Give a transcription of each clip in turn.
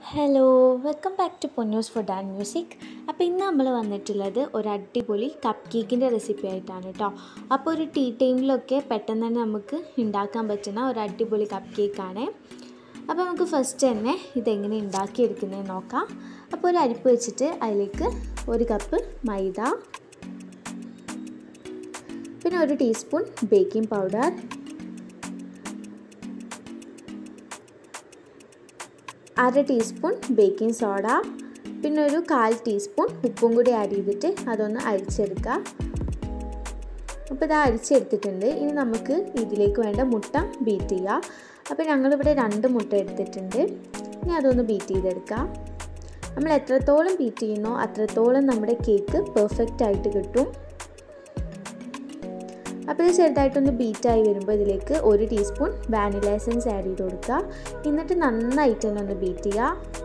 hello welcome back to Ponnus food and music അപ്പോൾ ഇന്ന് നമ്മൾ വന്നിട്ടുള്ളത് ഒരു അടിപൊളി കപ്പ് കേക്കിൻ്റെ റെസിപ്പി ആയിട്ടാണ് കേട്ടോ അപ്പോൾ ഒരു ടീ ടൈമിലൊക്കെ പെട്ടെന്ന് തന്നെ നമുക്ക് ഉണ്ടാക്കാൻ പറ്റുന്ന ഒരു അടിപൊളി കപ്പ് കേക്കാണ് അപ്പോൾ നമുക്ക് ഫസ്റ്റ് തന്നെ ഇതെങ്ങനെ ഉണ്ടാക്കിയെടുക്കുന്നതെന്ന് നോക്കാം അപ്പോൾ ഒരു അരിപ്പ് വെച്ചിട്ട് അതിലേക്ക് ഒരു കപ്പ് മൈദ പിന്നെ ഒരു ടീസ്പൂൺ ബേക്കിംഗ് പൗഡർ അര ടീസ്പൂൺ ബേക്കിംഗ് സോഡ പിന്നെ ഒരു കാൽ ടീസ്പൂൺ ഉപ്പും കൂടി ആഡ് ചെയ്തിട്ട് അതൊന്ന് അരിച്ചെടുക്കുക അപ്പോൾ ഇത് അരിച്ചെടുത്തിട്ടുണ്ട് ഇനി നമുക്ക് ഇതിലേക്ക് വേണ്ട മുട്ട ബീറ്റ് ചെയ്യുക അപ്പോൾ ഞങ്ങളിവിടെ രണ്ട് മുട്ട എടുത്തിട്ടുണ്ട് ഇനി അതൊന്ന് ബീറ്റ് ചെയ്തെടുക്കാം നമ്മൾ എത്രത്തോളം ബീറ്റ് ചെയ്യുന്നോ അത്രത്തോളം നമ്മുടെ കേക്ക് പെർഫെക്റ്റ് ആയിട്ട് കിട്ടും അപ്പോൾ ഇത് ചെറുതായിട്ടൊന്ന് ബീറ്റായി വരുമ്പോൾ ഇതിലേക്ക് ഒരു ടീസ്പൂൺ വാനില എസൻസ് ആഡ് ചെയ്ത് കൊടുക്കുക എന്നിട്ട് നന്നായിട്ട് തന്നെ ഒന്ന് ബീറ്റ് ചെയ്യുക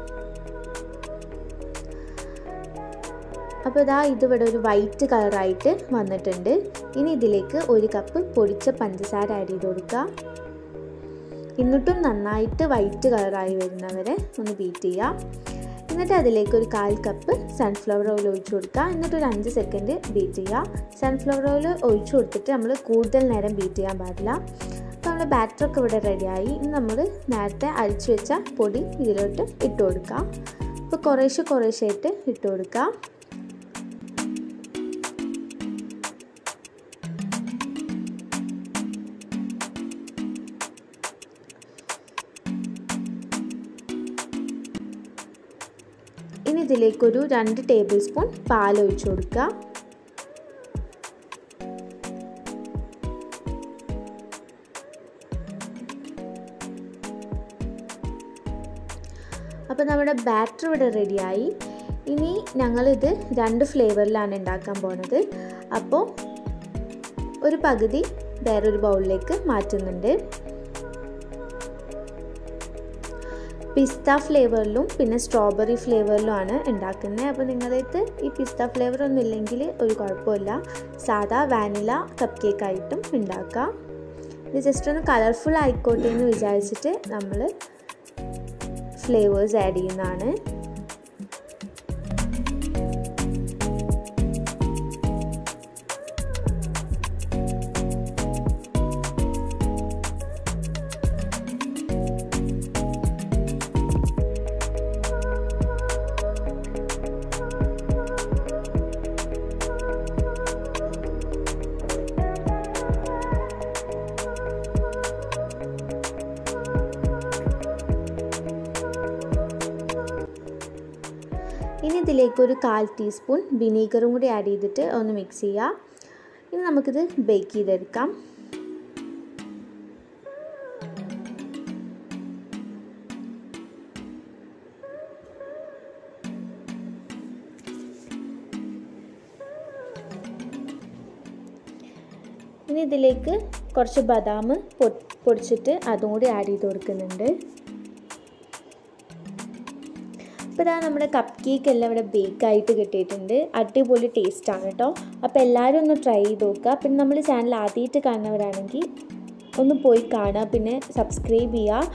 അപ്പോൾ ഇതാ ഇതിവിടെ ഒരു വൈറ്റ് കളറായിട്ട് വന്നിട്ടുണ്ട് ഇനി ഇതിലേക്ക് ഒരു കപ്പ് പൊടിച്ച പഞ്ചസാര ആഡ് ചെയ്ത് കൊടുക്കുക എന്നിട്ടും നന്നായിട്ട് വൈറ്റ് കളറായി വരുന്നവരെ ഒന്ന് ബീറ്റ് ചെയ്യുക എന്നിട്ട് അതിലേക്ക് ഒരു കാൽ കപ്പ് സൺഫ്ലവർ ഓയിൽ ഒഴിച്ചു കൊടുക്കുക എന്നിട്ട് ഒരു അഞ്ച് സെക്കൻഡ് ബീറ്റ് ചെയ്യുക സൺഫ്ലവർ ഓയിൽ ഒഴിച്ചു കൊടുത്തിട്ട് നമ്മൾ കൂടുതൽ നേരം ബീറ്റ് ചെയ്യാൻ പാടില്ല അപ്പോൾ നമ്മൾ ബാറ്ററൊക്കെ ഇവിടെ റെഡിയായി ഇനി നമ്മൾ നേരത്തെ അരിച്ചു വെച്ച പൊടി ഇതിലോട്ട് ഇട്ട് കൊടുക്കുക അപ്പോൾ കുറേശ്ശെ കുറേശ്ശെ ആയിട്ട് ഇട്ട് കൊടുക്കുക ഇനി ഇതിലേക്കൊരു രണ്ട് ടേബിൾ സ്പൂൺ പാൽ ഒഴിച്ചു കൊടുക്കുക അപ്പോൾ നമ്മുടെ ബാറ്റർ ഇവിടെ റെഡിയായി ഇനി ഞങ്ങളിത് രണ്ട് ഫ്ലേവറിലാണ് ഉണ്ടാക്കാൻ പോണത് അപ്പോൾ ഒരു പകുതി വേറൊരു ബൗളിലേക്ക് മാറ്റുന്നുണ്ട് പിസ്ത ഫ്ലേവറിലും പിന്നെ സ്ട്രോബെറി ഫ്ലേവറിലുമാണ് ഉണ്ടാക്കുന്നത് അപ്പോൾ നിങ്ങളടുത്ത് ഈ പിസ്ത ഫ്ലേവർ ഒന്നും ഇല്ലെങ്കിൽ ഒരു കുഴപ്പമില്ല സാധാ വാനില കപ്പ് കേക്ക് ആയിട്ടും ഉണ്ടാക്കാം ഇത് ജസ്റ്റ് ഒന്ന് കളർഫുൾ ആയിക്കോട്ടെ എന്ന് വിചാരിച്ചിട്ട് നമ്മൾ ഫ്ലേവേഴ്സ് ആഡ് ചെയ്യുന്നതാണ് ഇനി ഇതിലേക്ക് ഒരു കാൽ ടീസ്പൂൺ വിനീഗറും കൂടി ആഡ് ചെയ്തിട്ട് ഒന്ന് മിക്സ് ചെയ്യുക ഇനി നമുക്കിത് ബേക്ക് ചെയ്തെടുക്കാം ഇനി ഇതിലേക്ക് കുറച്ച് ബദാം പൊടിച്ചിട്ട് അതും കൂടി ആഡ് ചെയ്ത് കൊടുക്കുന്നുണ്ട് ഇപ്പോൾ ഇതാ നമ്മുടെ കപ്പ് കേക്ക് എല്ലാം ഇവിടെ ബേക്കായിട്ട് കിട്ടിയിട്ടുണ്ട് അടിപൊളി ടേസ്റ്റാണ് കേട്ടോ അപ്പോൾ എല്ലാവരും ഒന്ന് ട്രൈ ചെയ്ത് നോക്കുക പിന്നെ നമ്മൾ ചാനൽ ആദ്യമായിട്ട് കാണുന്നവരാണെങ്കിൽ ഒന്ന് പോയി കാണുക പിന്നെ സബ്സ്ക്രൈബ് ചെയ്യുക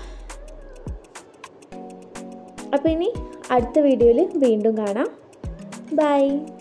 അപ്പോൾ ഇനി അടുത്ത വീഡിയോയിൽ വീണ്ടും കാണാം ബൈ